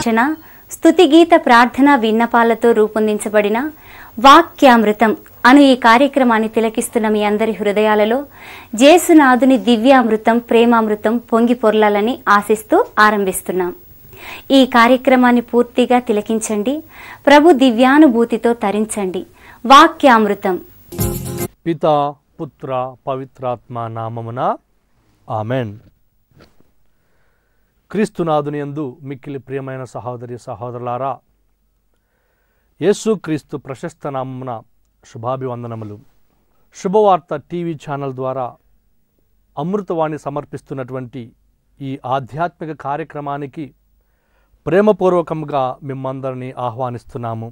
రచన స్తుతిగీత ప్రార్థన విన్నపాలతో రూపొందించబడిన వాక్యామృతం అను ఈ కార్యక్రమాన్ని తిలకిస్తున్న మీ అందరి హృదయాలలో జేసునాథుని దివ్యామృతం ప్రేమామృతం పొంగి పొర్లాలని ఆశిస్తూ ఆరంభిస్తున్నాం ఈ కార్యక్రమాన్ని పూర్తిగా తిలకించండి ప్రభు దివ్యానుభూతితో తరించండి వాక్యామృతం పిత పుత్ర పవిత్రాత్మ నామమున ఆమెన్ క్రీస్తునాథుని యందు మిక్కిలి ప్రియమైన సహోదరి సహోదరులారా యేసు క్రీస్తు ప్రశస్త నామమున శుభాభివందనములు శుభవార్త టీవీ ఛానల్ ద్వారా అమృతవాణి సమర్పిస్తున్నటువంటి ఈ ఆధ్యాత్మిక కార్యక్రమానికి ప్రేమపూర్వకంగా మిమ్మందరినీ ఆహ్వానిస్తున్నాము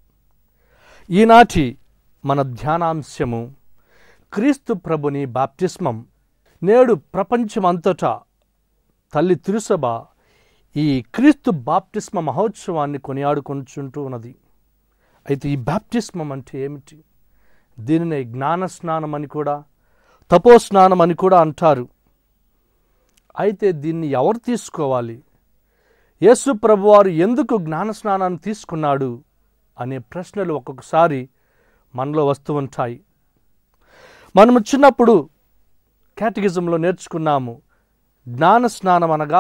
ఈనాటి మన ధ్యానాంశము క్రీస్తు ప్రభుని బాప్టిస్మం నేడు ప్రపంచమంతటా తల్లి తిరుసభ ఈ క్రీస్తు బాప్టిస్మ మహోత్సవాన్ని కొనియాడుకొంచుంటూ ఉన్నది అయితే ఈ బాప్టిస్మం అంటే ఏమిటి దీనిని జ్ఞానస్నానం అని కూడా తపోస్నానం అని కూడా అంటారు అయితే దీన్ని ఎవరు తీసుకోవాలి యేసు ప్రభువారు ఎందుకు జ్ఞానస్నానాన్ని తీసుకున్నాడు అనే ప్రశ్నలు ఒక్కొక్కసారి మనలో వస్తూ ఉంటాయి మనము చిన్నప్పుడు కేటగిజంలో నేర్చుకున్నాము జ్ఞాన స్నానం అనగా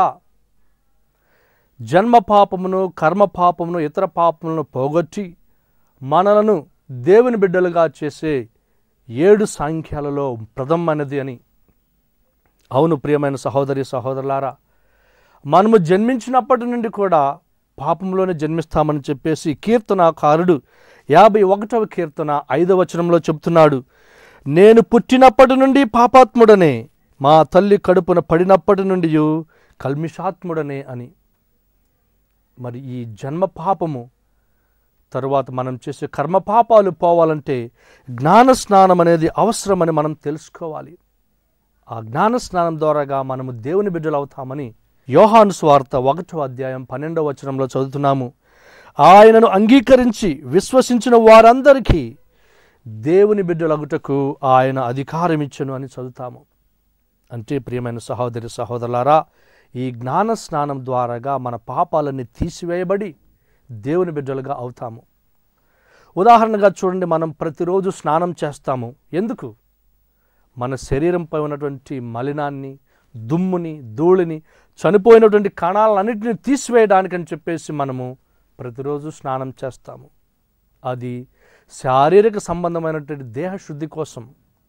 జన్మ పాపమును కర్మ పాపమును ఇతర పాపములను పోగొట్టి మనలను దేవుని బిడ్డలుగా చేసే ఏడు సాంఖ్యాలలో ప్రథమైనది అని అవును ప్రియమైన సహోదరి సహోదరులారా మనము జన్మించినప్పటి నుండి కూడా పాపంలోనే జన్మిస్తామని చెప్పేసి కీర్తనాకారుడు యాభై ఒకటవ కీర్తన ఐదవ వచనంలో చెప్తున్నాడు నేను పుట్టినప్పటి నుండి పాపాత్ముడనే మా తల్లి కడుపున పడినప్పటి నుండి కల్మిషాత్ముడనే అని మరి ఈ జన్మ పాపము తరువాత మనం చేసే కర్మ పాపాలు పోవాలంటే జ్ఞాన స్నానం అనేది అవసరమని మనం తెలుసుకోవాలి ఆ జ్ఞాన స్నానం ద్వారాగా మనము దేవుని బిడ్డలు అవుతామని యోహాను స్వార్త ఒకటో అధ్యాయం పన్నెండవ వచనంలో చదువుతున్నాము ఆయనను అంగీకరించి విశ్వసించిన వారందరికీ దేవుని బిడ్డలగుటకు ఆయన అధికారం ఇచ్చను అని చదువుతాము అంటే ప్రియమైన సహోదరి సహోదరులారా ఈ జ్ఞాన స్నానం ద్వారాగా మన పాపాలన్నీ తీసివేయబడి దేవుని బిడ్డలుగా అవుతాము ఉదాహరణగా చూడండి మనం ప్రతిరోజు స్నానం చేస్తాము ఎందుకు మన శరీరంపై ఉన్నటువంటి మలినాన్ని దుమ్ముని ధూళిని చనిపోయినటువంటి కణాలన్నింటినీ తీసివేయడానికని చెప్పేసి మనము ప్రతిరోజు స్నానం చేస్తాము అది శారీరక సంబంధమైనటువంటి దేహ శుద్ధి కోసం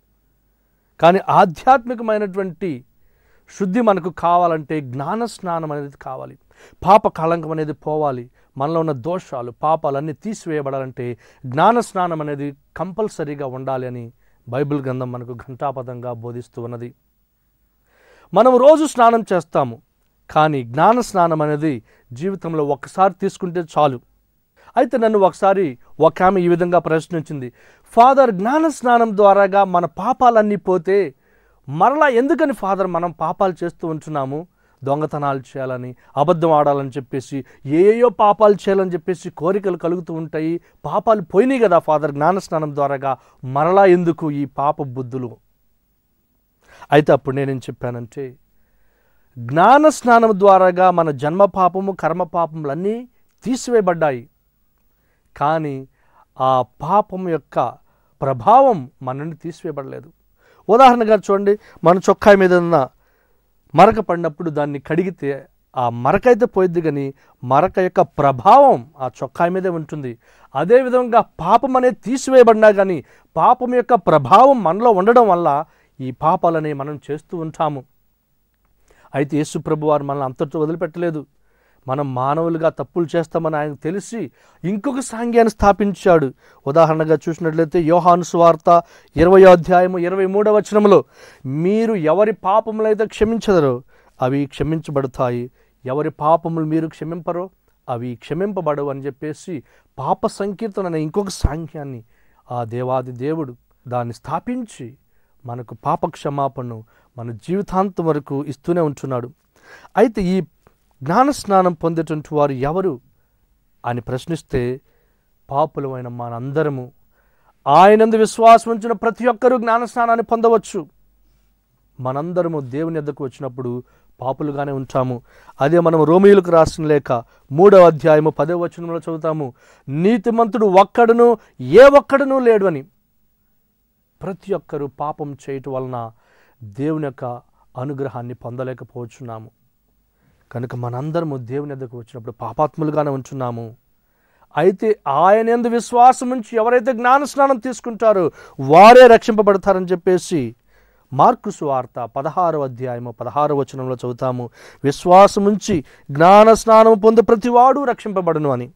కానీ ఆధ్యాత్మికమైనటువంటి శుద్ధి మనకు కావాలంటే జ్ఞాన స్నానం అనేది కావాలి పాప కళంకం అనేది పోవాలి మనలో ఉన్న దోషాలు పాపాలన్నీ తీసివేయబడాలంటే జ్ఞాన స్నానం అనేది కంపల్సరీగా ఉండాలి అని బైబిల్ గ్రంథం మనకు ఘంటాపదంగా బోధిస్తూ ఉన్నది మనం రోజు స్నానం చేస్తాము కానీ జ్ఞాన స్నానం అనేది జీవితంలో ఒక్కసారి తీసుకుంటే చాలు అయితే నన్ను ఒకసారి ఒక ఆమె ఈ విధంగా ప్రశ్నించింది ఫాదర్ జ్ఞాన స్నానం ద్వారాగా మన పాపాలన్నీ పోతే మరలా ఎందుకని ఫాదర్ మనం పాపాలు చేస్తూ ఉంటున్నాము దొంగతనాలు చేయాలని అబద్ధం ఆడాలని చెప్పేసి ఏయో పాపాలు చేయాలని చెప్పేసి కోరికలు కలుగుతూ ఉంటాయి పాపాలు పోయినాయి కదా ఫాదర్ జ్ఞాన స్నానం ద్వారాగా మరలా ఎందుకు ఈ పాప బుద్ధులు అయితే అప్పుడు నేనేం చెప్పానంటే జ్ఞాన స్నానం ద్వారాగా మన జన్మ పాపము కర్మ పాపములన్నీ తీసివేయబడ్డాయి కానీ ఆ పాపం యొక్క ప్రభావం మన నుండి తీసివేయబడలేదు ఉదాహరణగా చూడండి మన చొక్కాయి మీద ఉన్న మరక పడినప్పుడు దాన్ని కడిగితే ఆ మరక అయితే పోయిద్ది కానీ మరక యొక్క ప్రభావం ఆ చొక్కాయి మీదే ఉంటుంది అదేవిధంగా పాపం అనేది తీసివేయబడినా కానీ పాపం యొక్క ప్రభావం మనలో ఉండడం వల్ల ఈ పాపాలని మనం చేస్తూ ఉంటాము అయితే యేసు ప్రభు వారు మనల్ని అంతటితో వదిలిపెట్టలేదు మనం మానవులుగా తప్పులు చేస్తామని ఆయన తెలిసి ఇంకొక సాంగ్యాన్ని స్థాపించాడు ఉదాహరణగా చూసినట్లయితే యోహాను సువార్త ఇరవై అధ్యాయము ఇరవై మూడవ వచనంలో మీరు ఎవరి పాపములైతే క్షమించదరో అవి క్షమించబడతాయి ఎవరి పాపములు మీరు క్షమింపరో అవి క్షమింపబడవు అని చెప్పేసి పాప సంకీర్తన అనే ఇంకొక సాంఖ్యాన్ని ఆ దేవాది దేవుడు దాన్ని స్థాపించి మనకు పాప క్షమాపణను మన జీవితాంతం వరకు ఇస్తూనే ఉంటున్నాడు అయితే ఈ జ్ఞాన స్నానం పొందేటువంటి వారు ఎవరు అని ప్రశ్నిస్తే పాపులమైన మనందరము ఆయనందు విశ్వాసం ఉంచిన ప్రతి ఒక్కరూ జ్ఞాన స్నానాన్ని పొందవచ్చు మనందరము దేవుని ఎద్దకు వచ్చినప్పుడు పాపులుగానే ఉంటాము అదే మనం రోమియులకు రాసిన లేక మూడవ అధ్యాయము పదో వచనంలో చదువుతాము నీతిమంతుడు ఒక్కడును ఏ ఒక్కడునూ లేడు అని ప్రతి ఒక్కరూ పాపం చేయటం వలన దేవుని యొక్క అనుగ్రహాన్ని పొందలేకపోవచ్చున్నాము కనుక మనందరము దేవుని ఎద్దకు వచ్చినప్పుడు పాపాత్ములుగానే ఉంటున్నాము అయితే ఆయన ఎందు విశ్వాసం ఉంచి ఎవరైతే జ్ఞాన స్నానం తీసుకుంటారో వారే రక్షింపబడతారని చెప్పేసి మార్కు సువార్త పదహారవ అధ్యాయము పదహారవ వచనంలో చదువుతాము విశ్వాసం ఉంచి జ్ఞాన స్నానం పొంది ప్రతివాడు రక్షింపబడును అని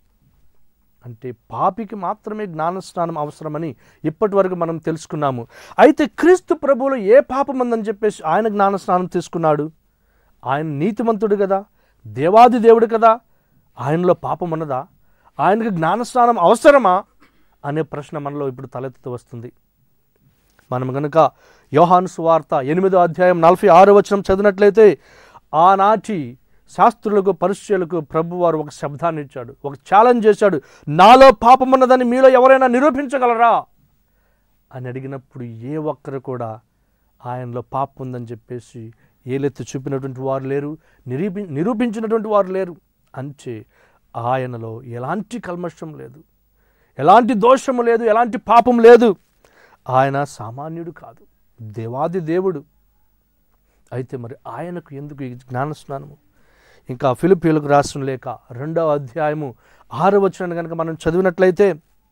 అంటే పాపికి మాత్రమే జ్ఞానస్నానం అవసరమని ఇప్పటి వరకు మనం తెలుసుకున్నాము అయితే క్రీస్తు ప్రభువులో ఏ పాపం ఉందని చెప్పేసి ఆయన జ్ఞానస్నానం తీసుకున్నాడు ఆయన నీతిమంతుడు కదా దేవాది దేవుడు కదా ఆయనలో పాపం ఉన్నదా ఆయనకు జ్ఞానస్నానం అవసరమా అనే ప్రశ్న మనలో ఇప్పుడు తలెత్తుతూ వస్తుంది మనం కనుక యోహాను సువార్త ఎనిమిదో అధ్యాయం నలభై ఆరో వచనం చదివినట్లయితే ఆనాటి శాస్త్రులకు పరిచయులకు ప్రభువారు ఒక శబ్దాన్ని ఇచ్చాడు ఒక ఛాలెంజ్ చేశాడు నాలో పాపం ఉన్నదని మీలో ఎవరైనా నిరూపించగలరా అని అడిగినప్పుడు ఏ ఒక్కరు కూడా ఆయనలో పాపం ఉందని చెప్పేసి ఏలెత్తి చూపినటువంటి వారు లేరు నిరూపి నిరూపించినటువంటి వారు లేరు అంటే ఆయనలో ఎలాంటి కల్మషం లేదు ఎలాంటి దోషము లేదు ఎలాంటి పాపం లేదు ఆయన సామాన్యుడు కాదు దేవాది దేవుడు అయితే మరి ఆయనకు ఎందుకు ఈ జ్ఞానస్నానము ఇంకా ఫిలిపీలకు రాసిన లేక రెండవ అధ్యాయము ఆరో వచనాన్ని కనుక మనం చదివినట్లయితే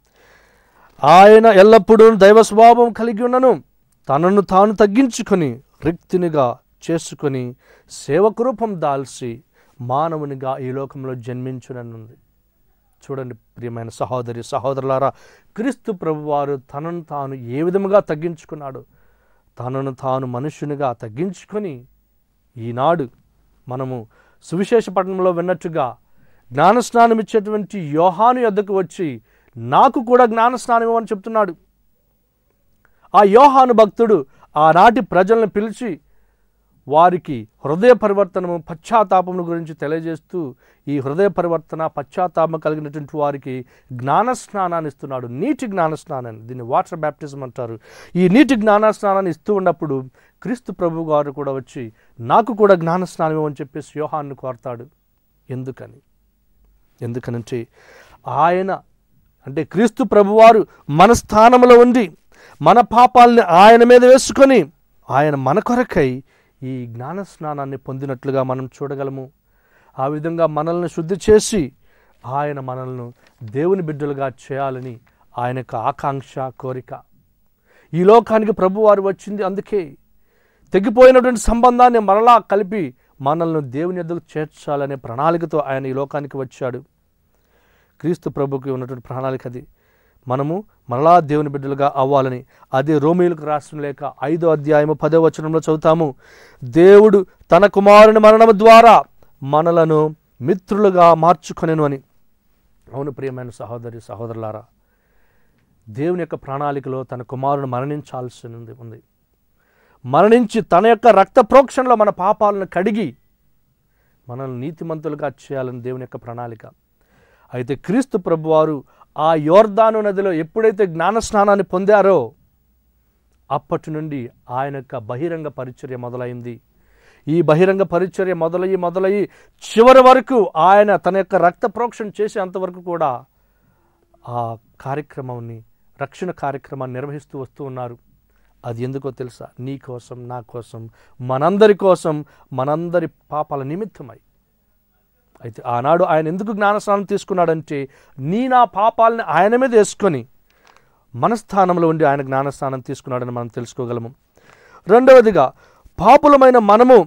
ఆయన ఎల్లప్పుడూ దైవ స్వభావం కలిగి ఉన్నను తనను తాను తగ్గించుకొని రిక్తినిగా చేసుకొని సేవకు రూపం దాల్చి మానవునిగా ఈ లోకంలో జన్మించుననుంది చూడండి ప్రియమైన సహోదరి సహోదరులారా క్రీస్తు ప్రభువారు తనను తాను ఏ విధముగా తగ్గించుకున్నాడు తనను తాను మనుష్యునిగా తగ్గించుకొని ఈనాడు మనము సువిశేష పట్టణంలో విన్నట్టుగా జ్ఞానస్నానం ఇచ్చేటువంటి యోహాను యొద్దకు వచ్చి నాకు కూడా జ్ఞానస్నానం ఇవ్వమని చెప్తున్నాడు ఆ యోహాను భక్తుడు ఆనాటి ప్రజలను పిలిచి వారికి హృదయ పరివర్తనము పశ్చాత్తాపముల గురించి తెలియజేస్తూ ఈ హృదయ పరివర్తన పశ్చాత్తాపం కలిగినటువంటి వారికి జ్ఞాన స్నానాన్ని ఇస్తున్నాడు నీటి జ్ఞాన స్నానాన్ని దీన్ని వాటర్ బ్యాప్టిజం అంటారు ఈ నీటి జ్ఞాన స్నానాన్ని ఇస్తూ ఉన్నప్పుడు క్రీస్తు ప్రభు గారు కూడా వచ్చి నాకు కూడా జ్ఞాన స్నానం ఇవ్వమని చెప్పేసి యోహాన్ని కోరతాడు ఎందుకని ఎందుకనంటే ఆయన అంటే క్రీస్తు ప్రభువారు మన స్థానంలో ఉండి మన పాపాలని ఆయన మీద వేసుకొని ఆయన మన కొరకై ఈ జ్ఞాన స్నానాన్ని పొందినట్లుగా మనం చూడగలము ఆ విధంగా మనల్ని శుద్ధి చేసి ఆయన మనల్ని దేవుని బిడ్డలుగా చేయాలని ఆయన యొక్క ఆకాంక్ష కోరిక ఈ లోకానికి ప్రభువారు వచ్చింది అందుకే తెగిపోయినటువంటి సంబంధాన్ని మరలా కలిపి మనల్ని దేవుని ఎద్దకు చేర్చాలనే ప్రణాళికతో ఆయన ఈ లోకానికి వచ్చాడు క్రీస్తు ప్రభుకి ఉన్నటువంటి ప్రణాళిక అది మనము మరలా దేవుని బిడ్డలుగా అవ్వాలని అదే రోమిలకు రాసిన లేక ఐదో అధ్యాయము పదో వచనంలో చదువుతాము దేవుడు తన కుమారుని మరణము ద్వారా మనలను మిత్రులుగా మార్చుకొనెను అని అవును ప్రియమైన సహోదరి సహోదరులారా దేవుని యొక్క ప్రణాళికలో తన కుమారుని మరణించాల్సి ఉంది ఉంది మరణించి తన యొక్క రక్త ప్రోక్షణలో మన పాపాలను కడిగి మనల్ని నీతిమంతులుగా చేయాలని దేవుని యొక్క ప్రణాళిక అయితే క్రీస్తు ప్రభువారు ఆ యోర్దాను నదిలో ఎప్పుడైతే జ్ఞాన స్నానాన్ని పొందారో అప్పటి నుండి ఆయన యొక్క బహిరంగ పరిచర్య మొదలైంది ఈ బహిరంగ పరిచర్య మొదలయ్యి మొదలయ్యి చివరి వరకు ఆయన తన యొక్క రక్త ప్రోక్షణ చేసేంతవరకు కూడా ఆ కార్యక్రమాన్ని రక్షణ కార్యక్రమాన్ని నిర్వహిస్తూ వస్తూ ఉన్నారు అది ఎందుకో తెలుసా నీ కోసం నా కోసం మనందరి కోసం మనందరి పాపాల నిమిత్తమై అయితే ఆనాడు ఆయన ఎందుకు జ్ఞానస్నానం తీసుకున్నాడంటే నీ నా పాపాలని ఆయన మీద వేసుకొని మన స్థానంలో ఉండి ఆయన జ్ఞానస్నానం తీసుకున్నాడని మనం తెలుసుకోగలము రెండవదిగా పాపులమైన మనము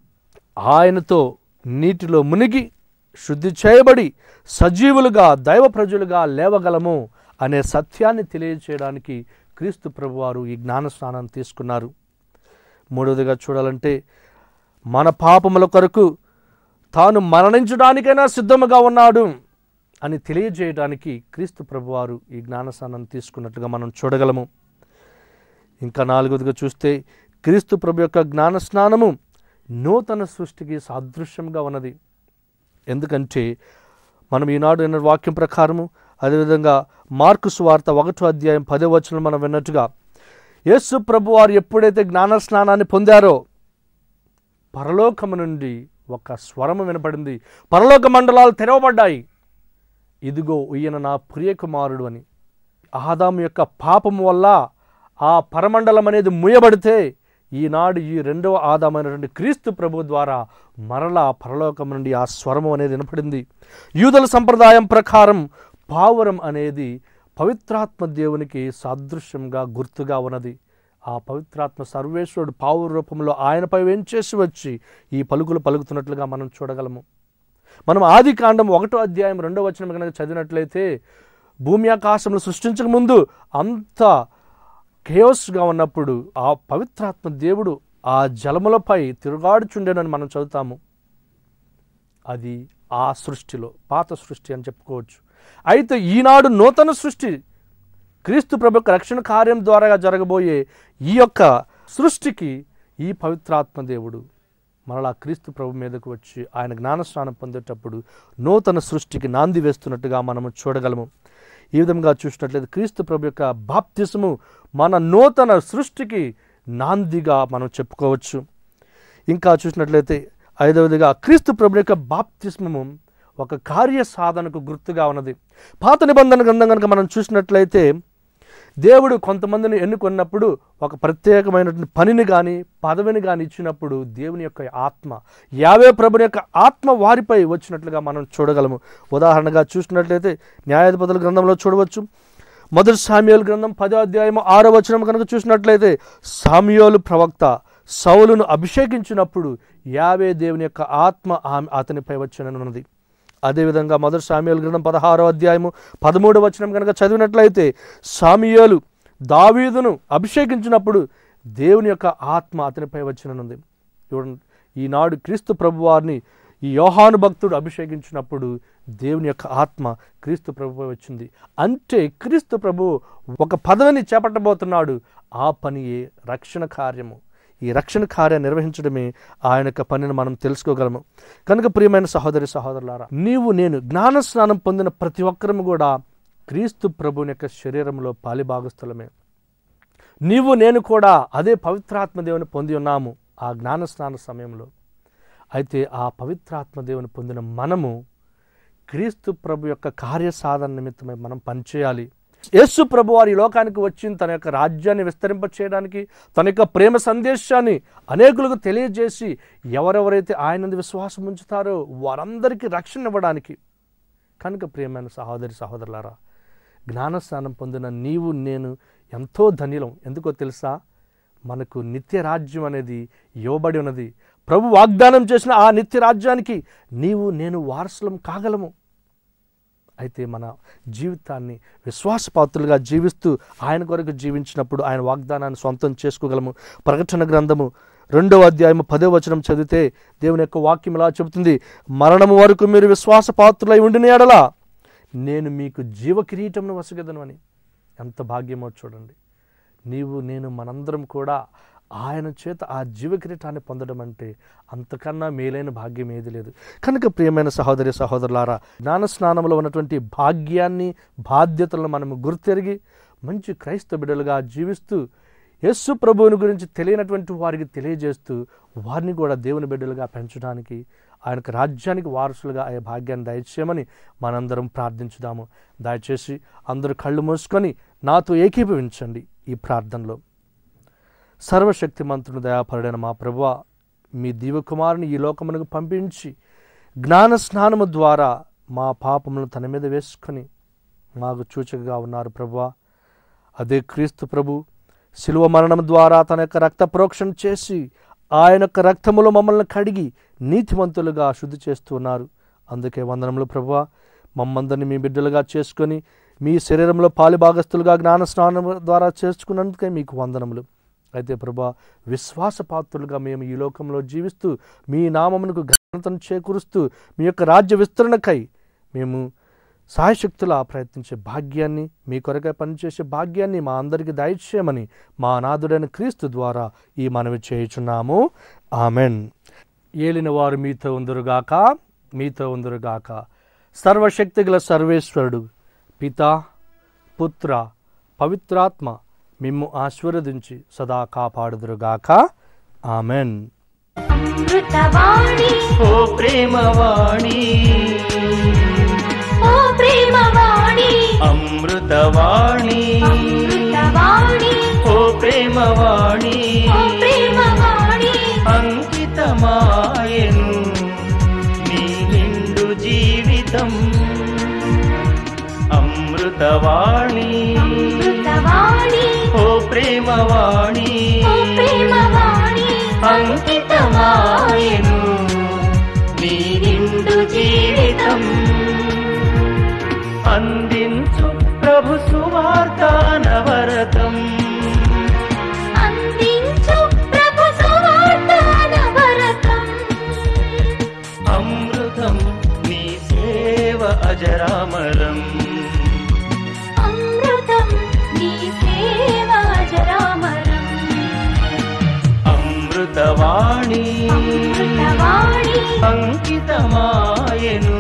ఆయనతో నీటిలో మునిగి శుద్ధి చేయబడి సజీవులుగా దైవ ప్రజలుగా లేవగలము అనే సత్యాన్ని తెలియచేయడానికి క్రీస్తు ప్రభువారు ఈ జ్ఞానస్నానాన్ని తీసుకున్నారు మూడవదిగా చూడాలంటే మన పాపముల కొరకు తాను మరణించడానికైనా సిద్ధముగా ఉన్నాడు అని తెలియజేయడానికి క్రీస్తు ప్రభువారు ఈ జ్ఞానస్నానాన్ని తీసుకున్నట్టుగా మనం చూడగలము ఇంకా నాలుగవదిగా చూస్తే క్రీస్తు ప్రభు యొక్క జ్ఞానస్నానము నూతన సృష్టికి సాదృశ్యంగా ఉన్నది ఎందుకంటే మనం ఈనాడు విన్న వాక్యం ప్రకారము అదేవిధంగా మార్కు సువార్త ఒకటో అధ్యాయం పదో వచనం మనం విన్నట్టుగా యేసు ప్రభు వారు ఎప్పుడైతే జ్ఞానస్నానాన్ని పొందారో పరలోకము నుండి ఒక స్వరము వినపడింది పరలోక మండలాలు తెరవబడ్డాయి ఇదిగో ఈయన నా ప్రియకుమారుడు అని ఆదాము యొక్క పాపము వల్ల ఆ పరమండలం అనేది ముయబడితే ఈనాడు ఈ రెండవ ఆదామైనటువంటి క్రీస్తు ప్రభు ద్వారా మరలా పరలోకం నుండి ఆ స్వరము అనేది వినపడింది యూదుల సంప్రదాయం ప్రకారం పావురం అనేది పవిత్రాత్మ దేవునికి సాదృశ్యంగా గుర్తుగా ఉన్నది ఆ పవిత్రాత్మ సర్వేశ్వరుడు పావుర రూపంలో ఆయనపై వెంచేసి వచ్చి ఈ పలుకులు పలుకుతున్నట్లుగా మనం చూడగలము మనం ఆది కాండం ఒకటో అధ్యాయం రెండో వచనం కనుక చదివినట్లయితే భూమి ఆకాశములు సృష్టించక ముందు అంత కేయోస్గా ఉన్నప్పుడు ఆ పవిత్రాత్మ దేవుడు ఆ జలములపై తిరుగాడుచుండేనని మనం చదువుతాము అది ఆ సృష్టిలో పాత సృష్టి అని చెప్పుకోవచ్చు అయితే ఈనాడు నూతన సృష్టి క్రీస్తు ప్రభు యొక్క రక్షణ కార్యం ద్వారా జరగబోయే ఈ యొక్క సృష్టికి ఈ పవిత్రాత్మ దేవుడు మరలా క్రీస్తు ప్రభు మీదకు వచ్చి ఆయన జ్ఞానస్నానం పొందేటప్పుడు నూతన సృష్టికి నాంది వేస్తున్నట్టుగా మనము చూడగలము ఈ విధంగా చూసినట్లయితే క్రీస్తు ప్రభు యొక్క బాప్తిసము మన నూతన సృష్టికి నాందిగా మనం చెప్పుకోవచ్చు ఇంకా చూసినట్లయితే ఐదవదిగా క్రీస్తు ప్రభు యొక్క బాప్తిస్మము ఒక కార్య సాధనకు గుర్తుగా ఉన్నది పాత నిబంధన గ్రంథం కనుక మనం చూసినట్లయితే దేవుడు కొంతమందిని ఎన్నుకున్నప్పుడు ఒక ప్రత్యేకమైనటువంటి పనిని కానీ పదవిని కానీ ఇచ్చినప్పుడు దేవుని యొక్క ఆత్మ యావే ప్రభుని యొక్క ఆత్మ వారిపై వచ్చినట్లుగా మనం చూడగలము ఉదాహరణగా చూసినట్లయితే న్యాయాధిపతుల గ్రంథంలో చూడవచ్చు మొదటి సామ్యోలు గ్రంథం పదో అధ్యాయం ఆరో వచనం కనుక చూసినట్లయితే సామ్యోలు ప్రవక్త సౌలును అభిషేకించినప్పుడు యావే దేవుని యొక్క ఆత్మ ఆమె అతనిపై వచ్చినది అదేవిధంగా మొదటి సామ్యాల గ్రంథం పదహారో అధ్యాయము పదమూడు వచనం కనుక చదివినట్లయితే సామియోలు దావీదును అభిషేకించినప్పుడు దేవుని యొక్క ఆత్మ అతనిపై వచ్చిననుంది చూడండి ఈనాడు క్రీస్తు ప్రభువారిని ఈ యోహాను భక్తుడు అభిషేకించినప్పుడు దేవుని యొక్క ఆత్మ క్రీస్తు ప్రభుపై వచ్చింది అంటే క్రీస్తు ప్రభు ఒక పదవిని చేపట్టబోతున్నాడు ఆ పనియే రక్షణ కార్యము ఈ రక్షణ కార్యం నిర్వహించడమే ఆయన యొక్క పనిని మనం తెలుసుకోగలము కనుక ప్రియమైన సహోదరి సహోదరులారా నీవు నేను జ్ఞాన స్నానం పొందిన ప్రతి ఒక్కరము కూడా క్రీస్తు ప్రభుని యొక్క శరీరంలో పాలిభాగస్థులమే నీవు నేను కూడా అదే పవిత్రాత్మ దేవుని పొంది ఉన్నాము ఆ జ్ఞాన స్నాన సమయంలో అయితే ఆ పవిత్రాత్మ దేవుని పొందిన మనము క్రీస్తు ప్రభు యొక్క కార్యసాధన నిమిత్తమై మనం పనిచేయాలి యేసు ప్రభు వారి లోకానికి వచ్చి తన యొక్క రాజ్యాన్ని విస్తరింప చేయడానికి తన యొక్క ప్రేమ సందేశాన్ని అనేకులకు తెలియజేసి ఎవరెవరైతే ఆయన విశ్వాసం ఉంచుతారో వారందరికీ రక్షణ ఇవ్వడానికి కనుక ప్రియమైన సహోదరి సహోదరులారా జ్ఞానస్నానం పొందిన నీవు నేను ఎంతో ధన్యులం ఎందుకో తెలుసా మనకు నిత్య రాజ్యం అనేది ఇవ్వబడి ఉన్నది ప్రభు వాగ్దానం చేసిన ఆ నిత్య రాజ్యానికి నీవు నేను వారసులం కాగలము అయితే మన జీవితాన్ని విశ్వాసపాత్రులుగా జీవిస్తూ ఆయన కొరకు జీవించినప్పుడు ఆయన వాగ్దానాన్ని సొంతం చేసుకోగలము ప్రకటన గ్రంథము రెండవ అధ్యాయము పదో వచనం చదివితే దేవుని యొక్క వాక్యం ఇలా చెబుతుంది మరణము వరకు మీరు విశ్వాసపాత్రులై ఉండిన ఎడలా నేను మీకు జీవ కిరీటమును వసగదను అని ఎంత భాగ్యమో చూడండి నీవు నేను మనందరం కూడా ఆయన చేత ఆ జీవ కిరీటాన్ని పొందడం అంటే అంతకన్నా మేలైన భాగ్యం ఏది లేదు కనుక ప్రియమైన సహోదరి సహోదరులారా జ్ఞాన స్నానంలో ఉన్నటువంటి భాగ్యాన్ని బాధ్యతలను మనము గుర్తెరిగి మంచి క్రైస్తవ బిడ్డలుగా జీవిస్తూ యేసు ప్రభువుని గురించి తెలియనటువంటి వారికి తెలియజేస్తూ వారిని కూడా దేవుని బిడ్డలుగా పెంచడానికి ఆయనకు రాజ్యానికి వారసులుగా ఆ భాగ్యాన్ని దయచేయమని మనందరం ప్రార్థించుదాము దయచేసి అందరూ కళ్ళు మూసుకొని నాతో ఏకీభవించండి ఈ ప్రార్థనలో సర్వశక్తిమంతుడు దయాపరుడైన మా ప్రభువ మీ దీవకుమారుని ఈ లోకమునకు పంపించి జ్ఞాన స్నానము ద్వారా మా పాపములను తన మీద వేసుకొని మాకు సూచకగా ఉన్నారు ప్రభువ అదే క్రీస్తు ప్రభు శిలువ మరణం ద్వారా తన యొక్క రక్త ప్రోక్షణ చేసి ఆయన యొక్క రక్తములో మమ్మల్ని కడిగి నీతిమంతులుగా శుద్ధి చేస్తున్నారు అందుకే వందనములు ప్రభువ మమ్మందరిని మీ బిడ్డలుగా చేసుకొని మీ శరీరంలో పాలిభాగస్తులుగా జ్ఞాన స్నానం ద్వారా చేసుకున్నందుకే మీకు వందనములు అయితే ప్రభా విశ్వాసపాత్రులుగా మేము ఈ లోకంలో జీవిస్తూ మీ నామమునకు ఘనతను చేకూరుస్తూ మీ యొక్క రాజ్య విస్తరణకై మేము సాయశక్తులా ప్రయత్నించే భాగ్యాన్ని మీ కొరకై పనిచేసే భాగ్యాన్ని మా అందరికీ దయచేయమని మా నాథుడైన క్రీస్తు ద్వారా ఈ మనవి చేయుచున్నాము ఆమెన్ ఏలిన వారు మీతో ఉందరుగాక మీతో ఉందరుగాక సర్వశక్తిగల సర్వేశ్వరుడు పిత పుత్ర పవిత్రాత్మ మిమ్ము ఆశీర్వదించి సదా కాపాడుదురుగాక ఆమెన్ అమృతవాణి ఓ ప్రేమవాణి ఓ ప్రేమవాణి అమృతవాణి అమృతవాణి ఓ ప్రేమవాణి ఓ ప్రేమవాణి అంకితమాయను నీ నిండు జీవితం అమృతవాణి అమృతవాణి ఓ ప్రేమవాణి ఓ ప్రేమవాణి అంకితమాయను నీ నిండు జీవితం అందించు ప్రభు సువార్త నవరతం అందించు ప్రభు సువార్త నవరతం అమృతం నీ సేవ అజరామరం అమృతం నీ సేవ అజరామరం అమృతవాణి అమృతవాణి అంకితమాయను